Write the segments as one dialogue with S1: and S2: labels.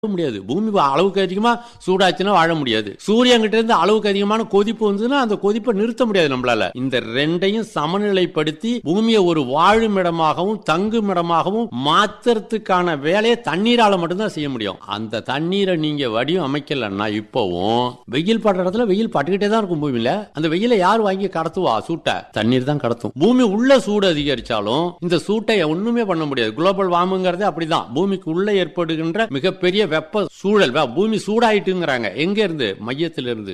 S1: முடியாது பூமி அளவுக்கு அதிகமா சூடாச்சுன்னா வாழ முடியாது சூரியன் கிட்ட இருந்து அளவுக்கு அதிகமான கொதிப்பு வந்ததுன்னா அந்த கொதிப்பை நிறுத்த முடியாது நம்மளால இந்த ரெண்டையும் சமநிலைப்படுத்தி பூமியை ஒரு வாழும் இடமாகவும் தங்கும் இடமாகவும் மாத்துறதுக்கான வேலையை தண்ணீரால மட்டும்தான் செய்ய முடியும் அந்த தண்ணீரை நீங்க வடிவம் அமைக்கலன்னா இப்போவும் வெயில் படுற இடத்துல வெயில் பட்டுக்கிட்டே தான் இருக்கும் பூமியில அந்த வெயிலை யார் வாங்கி கடத்துவா சூட்டை தண்ணீர் தான் கடத்தும் பூமி உள்ள சூடு அதிகரிச்சாலும் இந்த சூட்டை ஒண்ணுமே பண்ண முடியாது குளோபல் வார்மிங்கிறது அப்படிதான் பூமிக்கு உள்ள ஏற்படுகின்ற மிகப்பெரிய வெப்ப சூழல் வே- பூமி சூடாயிட்டுங்கிறாங்க எங்க இருந்து மையத்திலிருந்து இருந்து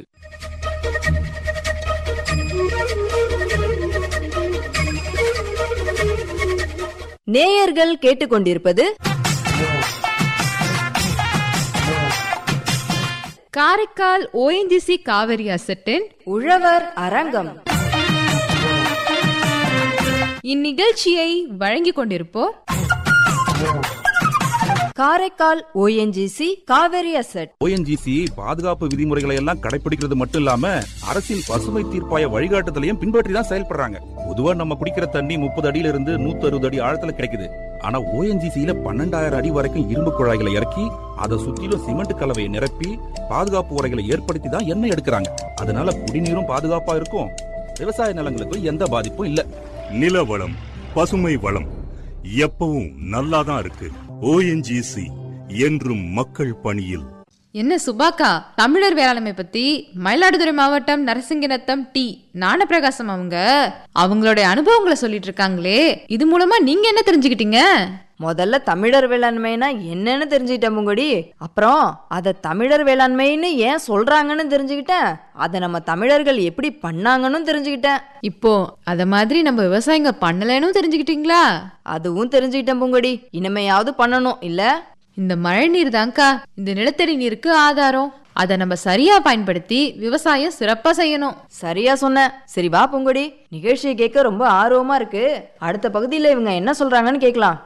S2: நேயர்கள் கேட்டுக்கொண்டிருப்பது
S3: காரைக்கால் ஓஎன்ஜிசி காவிரி அசட்டின்
S2: உழவர் அரங்கம்
S3: இந்நிகழ்ச்சியை வழங்கிக் கொண்டிருப்போர்
S2: Karaikal ONGC Kaveri asset
S4: ONGC பாதுகாப்பு விதிமுறைகளை எல்லாம் கடைபிடிக்கிறது மட்டும் இல்லாம அரசின் பசுமை தீர்ப்பாய வழிகாட்டுதலையும் பின்பற்றி தான் செயல்படுறாங்க பொதுவா நம்ம குடிக்கிற தண்ணி முப்பது அடியில இருந்து நூத்தி அறுபது அடி ஆழத்துல கிடைக்குது ஆனா ஓஎன்ஜிசியில பன்னெண்டாயிரம் அடி வரைக்கும் இரும்பு குழாய்களை இறக்கி அதை சுத்திலும் சிமெண்ட் கலவையை நிரப்பி பாதுகாப்பு உரைகளை ஏற்படுத்தி தான் எண்ணெய் எடுக்கிறாங்க அதனால குடிநீரும் பாதுகாப்பா இருக்கும் விவசாய நிலங்களுக்கும் எந்த பாதிப்பும் இல்ல
S5: நில வளம் பசுமை வளம் எப்பவும் நல்லாதான் இருக்கு ஓஎன்ஜிசி என்றும் மக்கள் பணியில்
S3: என்ன சுபாக்கா தமிழர் வேளாண்மை பத்தி மயிலாடுதுறை மாவட்டம் நரசிங்கநத்தம் டி ஞானப்பிரகாசம் அவங்க அவங்களுடைய அனுபவங்களை சொல்லிட்டு இருக்காங்களே இது மூலமா நீங்க என்ன தெரிஞ்சுக்கிட்டீங்க
S2: முதல்ல தமிழர் வேளாண்மைனா என்னன்னு தெரிஞ்சுக்கிட்டேன் பூங்கொடி அப்புறம் அதை தமிழர் வேளாண்மைன்னு ஏன் சொல்றாங்கன்னு தெரிஞ்சுக்கிட்டேன் அதை நம்ம தமிழர்கள் எப்படி பண்ணாங்கன்னு தெரிஞ்சுக்கிட்டேன்
S3: இப்போ அத மாதிரி நம்ம விவசாயிங்க பண்ணலைன்னு தெரிஞ்சுக்கிட்டீங்களா
S2: அதுவும் தெரிஞ்சுக்கிட்டேன் பூங்கொடி இனிமையாவது பண்ணணும் இல்ல
S3: இந்த மழை நீர் தான்க்கா இந்த நிலத்தடி நீருக்கு ஆதாரம் அதை நம்ம சரியா பயன்படுத்தி விவசாயம் சிறப்பா செய்யணும்
S2: சரியா சொன்ன சரி வா பூங்கொடி நிகழ்ச்சியை கேட்க ரொம்ப ஆர்வமா இருக்கு அடுத்த பகுதியில் இவங்க என்ன சொல்றாங்கன்னு கேட்கலாம்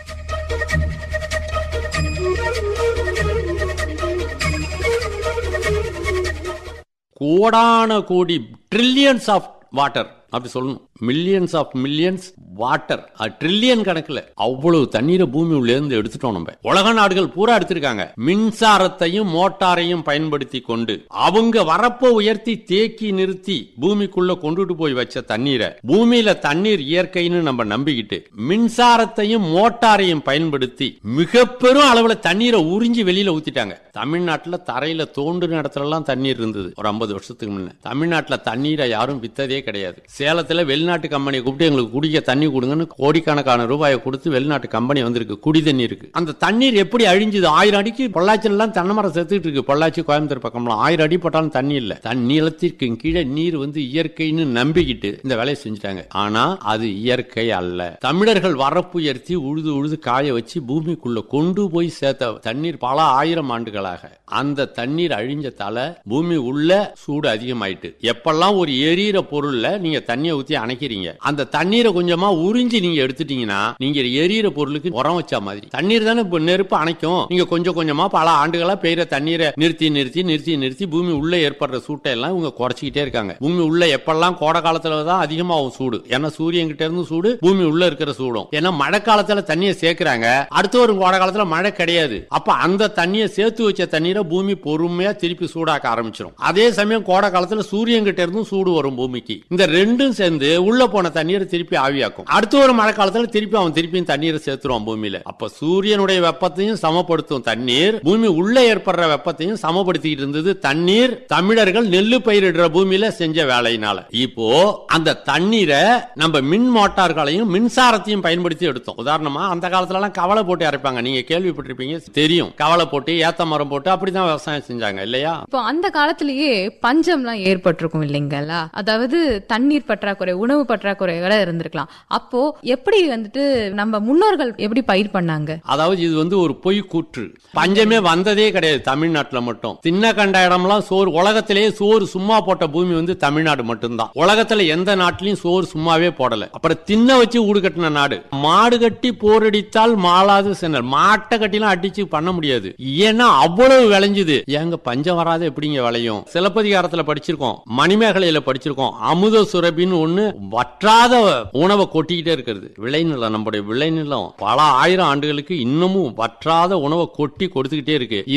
S1: கோடான கோடி ட்ரில்லியன்ஸ் ஆஃப் வாட்டர் அப்படி சொல்லணும் millions of millions water trillion கணக்குல அவ்வளவு தண்ணீரை பூமி உள்ள இருந்து எடுத்துட்டோம் நம்ம உலக நாடுகள் பூரா எடுத்திருக்காங்க மின்சாரத்தையும் மோட்டாரையும் பயன்படுத்தி கொண்டு அவங்க வரப்போ உயர்த்தி தேக்கி நிறுத்தி பூமிக்குள்ள கொண்டுட்டு போய் வச்ச தண்ணீரை பூமியில தண்ணீர் இயற்கைன்னு நம்ம நம்பிக்கிட்டு மின்சாரத்தையும் மோட்டாரையும் பயன்படுத்தி மிக பெரும் அளவுல தண்ணீரை உறிஞ்சி வெளியில ஊத்திட்டாங்க தமிழ்நாட்டுல தரையில தோண்டுன இடத்துல எல்லாம் தண்ணீர் இருந்தது ஒரு ஐம்பது வருஷத்துக்கு முன்ன தமிழ்நாட்டுல தண்ணீரை யாரும் வித்ததே கிடையாது சேலத்துல வெளிநாட்டு கம்பெனியை கூப்பிட்டு எங்களுக்கு குடிக்க தண்ணி கொடுங்கன்னு கோடிக்கணக்கான ரூபாயை கொடுத்து வெளிநாட்டு கம்பெனி வந்திருக்கு குடி தண்ணீருக்கு அந்த தண்ணீர் எப்படி அழிஞ்சுது ஆயிரம் அடிக்கு பொள்ளாச்சியில எல்லாம் தென்னை மரம் செத்துட்டு இருக்கு பொள்ளாச்சி கோயம்புத்தூர் பக்கம்லாம் ஆயிரம் அடி போட்டாலும் தண்ணி இல்ல தன் நிலத்திற்கு கீழே நீர் வந்து இயற்கைன்னு நம்பிக்கிட்டு இந்த வேலையை செஞ்சுட்டாங்க ஆனா அது இயற்கை அல்ல தமிழர்கள் வரப்பு உயர்த்தி உழுது உழுது காய வச்சு பூமிக்குள்ள கொண்டு போய் சேர்த்த தண்ணீர் பல ஆயிரம் ஆண்டுகளாக அந்த தண்ணீர் அழிஞ்சதால பூமி உள்ள சூடு அதிகமாயிட்டு எப்பெல்லாம் ஒரு எரியிற பொருள்ல நீங்க தண்ணியை ஊத்தி அணைக்கிறீங்க அந்த தண்ணீரை கொஞ்சமா உறிஞ்சி நீங்க எடுத்துட்டீங்கன்னா நீங்க எரியிற பொருளுக்கு உரம் வச்ச மாதிரி தண்ணீர் தானே இப்ப நெருப்பு அணைக்கும் நீங்க கொஞ்சம் கொஞ்சமா பல ஆண்டுகளா பெய்யற தண்ணீரை நிறுத்தி நிறுத்தி நிறுத்தி நிறுத்தி பூமி உள்ள ஏற்படுற சூட்டை எல்லாம் இவங்க குறைச்சிக்கிட்டே இருக்காங்க பூமி உள்ள எப்பெல்லாம் கோடை காலத்துல தான் அதிகமாகும் சூடு ஏன்னா சூரியன் கிட்ட இருந்து சூடு பூமி உள்ள இருக்கிற சூடும் ஏன்னா மழை காலத்துல தண்ணியை சேர்க்கிறாங்க அடுத்த ஒரு கோடை காலத்துல மழை கிடையாது அப்ப அந்த தண்ணியை சேர்த்து வச்ச தண்ணீரை பூமி பொறுமையா திருப்பி சூடாக்க ஆரம்பிச்சிடும் அதே சமயம் கோடை காலத்துல சூரியன் கிட்ட இருந்தும் சூடு வரும் பூமிக்கு இந்த ரெண்டும் சேர்ந்து உள்ள போன தண்ணீரை திருப்பி ஆவியாக்கும் அடுத்த ஒரு மழை காலத்துல திருப்பி அவன் திருப்பியும் தண்ணீரை சேர்த்துருவான் பூமியில அப்ப சூரியனுடைய வெப்பத்தையும் சமப்படுத்தும் தண்ணீர் பூமி உள்ள ஏற்படுற வெப்பத்தையும் சமப்படுத்திக்கிட்டு இருந்தது தண்ணீர் தமிழர்கள் நெல்லு பயிரிடுற பூமியில செஞ்ச வேலையினால இப்போ அந்த தண்ணீரை நம்ம மின் மோட்டார்களையும் மின்சாரத்தையும் பயன்படுத்தி எடுத்தோம் உதாரணமா அந்த காலத்துல எல்லாம் கவலை போட்டு இறைப்பாங்க நீங்க கேள்விப்பட்டிருப்பீங்க தெரியும் கவலை போட்டு ஏத்த மரம் போட்டு அப்படிதான் விவசாயம் செஞ்சாங்க இல்லையா
S3: இப்போ அந்த காலத்திலேயே பஞ்சம்லாம் ஏற்பட்டிருக்கும் இல்லைங்களா அதாவது தண்ணீர் பற்றாக்குறை உணவு பற்றாக்குறை வேற இருந்திருக்கலாம் அப்போ எப்படி வந்துட்டு நம்ம முன்னோர்கள் எப்படி பயிர் பண்ணாங்க
S1: அதாவது இது வந்து ஒரு பொய் கூற்று பஞ்சமே வந்ததே கிடையாது தமிழ்நாட்டுல மட்டும் தின்ன கண்ட இடம்லாம் சோறு உலகத்திலேயே சோறு சும்மா போட்ட பூமி வந்து தமிழ்நாடு மட்டும்தான் உலகத்துல எந்த நாட்டிலையும் சோறு சும்மாவே போடல அப்புறம் தின்ன வச்சு ஊடு கட்டின நாடு மாடு கட்டி போரடித்தால் மாளாது சென்னர் மாட்டை கட்டிலாம் அடிச்சு பண்ண முடியாது ஏன்னா அவ்வளவு விளைஞ்சுது ஏங்க பஞ்சம் வராத எப்படிங்க விளையும் சிலப்பதிகாரத்துல படிச்சிருக்கோம் மணிமேகலையில படிச்சிருக்கோம் அமுத சுரபின்னு ஒண்ணு வற்றாத உணவை கொட்டிக்கிட்டே இருக்கிறது விளைநிலம் நம்முடைய விளைநிலம் பல ஆயிரம் ஆண்டுகளுக்கு இன்னமும் வற்றாத உணவை கொட்டி கொடுத்துக்கிட்டே இருக்கு